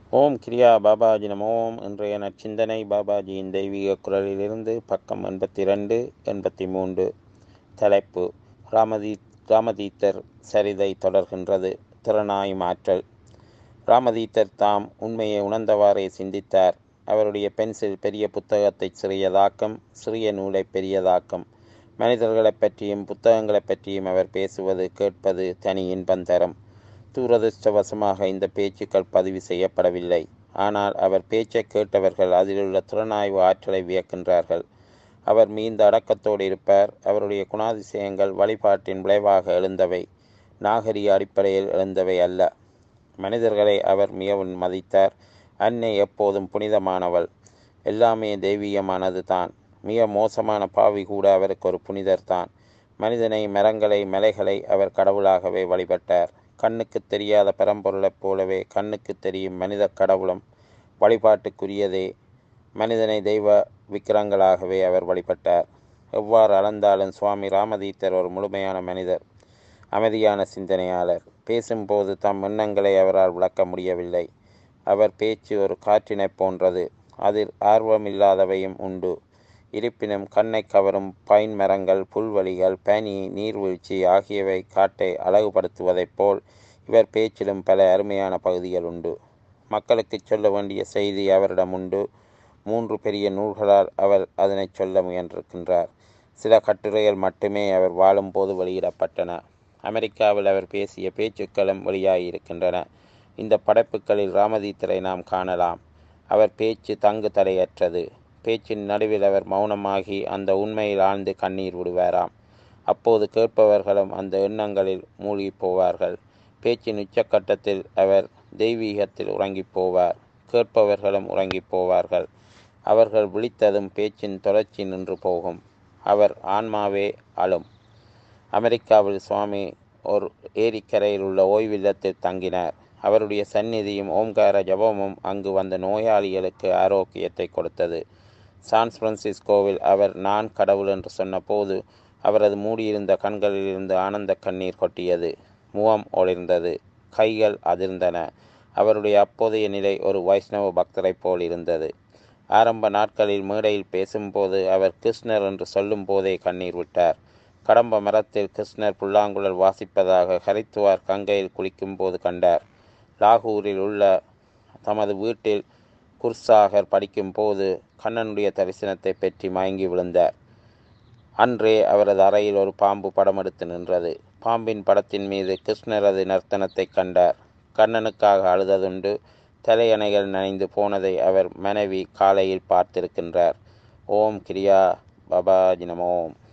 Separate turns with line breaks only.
ஓம் கிரியா பாபாஜி நம ஓம் இன்றைய நற்சிந்தனை பாபாஜியின் தெய்வீக குரலிலிருந்து பக்கம் எண்பத்தி ரெண்டு எண்பத்தி மூன்று தலைப்பு ராமதீ ராமதீத்தர் சரிதை தொடர்கின்றது திறனாய் மாற்றல் ராமதீத்தர் தாம் உண்மையை உணர்ந்தவாறே சிந்தித்தார் அவருடைய பென்சில் பெரிய புத்தகத்தை சிறியதாக்கும் சிறிய நூலை பெரியதாக்கும் மனிதர்களைப் பற்றியும் புத்தகங்களைப் பற்றியும் அவர் பேசுவது கேட்பது தனி இன்பம் தரும் துரதிருஷ்டவசமாக இந்த பேச்சுக்கள் பதிவு செய்யப்படவில்லை ஆனால் அவர் பேச்சை கேட்டவர்கள் அதிலுள்ள திறனாய்வு ஆற்றலை வியக்கின்றார்கள் அவர் மீந்த அடக்கத்தோடு இருப்பார் அவருடைய குணாதிசயங்கள் வழிபாட்டின் விளைவாக எழுந்தவை நாகரிக அடிப்படையில் எழுந்தவை அல்ல மனிதர்களை அவர் மிகவும் மதித்தார் அன்னை எப்போதும் புனிதமானவள் எல்லாமே தெய்வீகமானது தான் மிக மோசமான பாவி கூட அவருக்கு ஒரு புனிதர் தான் மனிதனை மரங்களை மலைகளை அவர் கடவுளாகவே வழிபட்டார் கண்ணுக்கு தெரியாத பரம்பொருளைப் போலவே கண்ணுக்கு தெரியும் மனித கடவுளும் வழிபாட்டுக்குரியதே மனிதனை தெய்வ விக்கிரங்களாகவே அவர் வழிபட்டார் எவ்வாறு அளந்தாலும் சுவாமி ராமதீத்தர் ஒரு முழுமையான மனிதர் அமைதியான சிந்தனையாளர் பேசும்போது தம் எண்ணங்களை அவரால் விளக்க முடியவில்லை அவர் பேச்சு ஒரு காற்றினைப் போன்றது அதில் ஆர்வமில்லாதவையும் உண்டு இருப்பினும் கண்ணை கவரும் பைன் மரங்கள் புல்வெளிகள் பனி நீர்வீழ்ச்சி ஆகியவை காட்டை அழகுபடுத்துவதைப் போல் இவர் பேச்சிலும் பல அருமையான பகுதிகள் உண்டு மக்களுக்கு சொல்ல வேண்டிய செய்தி அவரிடம் உண்டு மூன்று பெரிய நூல்களால் அவர் அதனை சொல்ல முயன்றிருக்கின்றார் சில கட்டுரைகள் மட்டுமே அவர் வாழும்போது வெளியிடப்பட்டன அமெரிக்காவில் அவர் பேசிய பேச்சுக்களும் வெளியாகியிருக்கின்றன இந்த படைப்புகளில் ராமதீத்தரை நாம் காணலாம் அவர் பேச்சு தங்கு தடையற்றது பேச்சின் நடுவில் அவர் மௌனமாகி அந்த உண்மையில் ஆழ்ந்து கண்ணீர் விடுவாராம் அப்போது கேட்பவர்களும் அந்த எண்ணங்களில் மூழ்கி போவார்கள் பேச்சின் உச்சக்கட்டத்தில் அவர் தெய்வீகத்தில் உறங்கி போவார் கேட்பவர்களும் உறங்கி போவார்கள் அவர்கள் விழித்ததும் பேச்சின் தொடர்ச்சி நின்று போகும் அவர் ஆன்மாவே அழும் அமெரிக்காவில் சுவாமி ஒரு ஏரிக்கரையில் உள்ள ஓய்வில்லத்தில் தங்கினார் அவருடைய சந்நிதியும் ஓம்கார ஜபமும் அங்கு வந்த நோயாளிகளுக்கு ஆரோக்கியத்தை கொடுத்தது சான் பிரான்சிஸ்கோவில் அவர் நான் கடவுள் என்று சொன்னபோது அவரது மூடியிருந்த கண்களிலிருந்து ஆனந்த கண்ணீர் கொட்டியது முகம் ஒளிர்ந்தது கைகள் அதிர்ந்தன அவருடைய அப்போதைய நிலை ஒரு வைஷ்ணவ பக்தரைப் போல் இருந்தது ஆரம்ப நாட்களில் மேடையில் பேசும்போது அவர் கிருஷ்ணர் என்று சொல்லும் போதே கண்ணீர் விட்டார் கடம்ப மரத்தில் கிருஷ்ணர் புல்லாங்குழல் வாசிப்பதாக ஹரித்துவார் கங்கையில் குளிக்கும்போது கண்டார் லாகூரில் உள்ள தமது வீட்டில் குர்சாகர் படிக்கும்போது கண்ணனுடைய தரிசனத்தை பற்றி மயங்கி விழுந்தார் அன்றே அவரது அறையில் ஒரு பாம்பு படம் எடுத்து நின்றது பாம்பின் படத்தின் மீது கிருஷ்ணரது நர்த்தனத்தை கண்டார் கண்ணனுக்காக அழுததுண்டு தலையணைகள் நனைந்து போனதை அவர் மனைவி காலையில் பார்த்திருக்கின்றார் ஓம் கிரியா பபாஜி நமோம்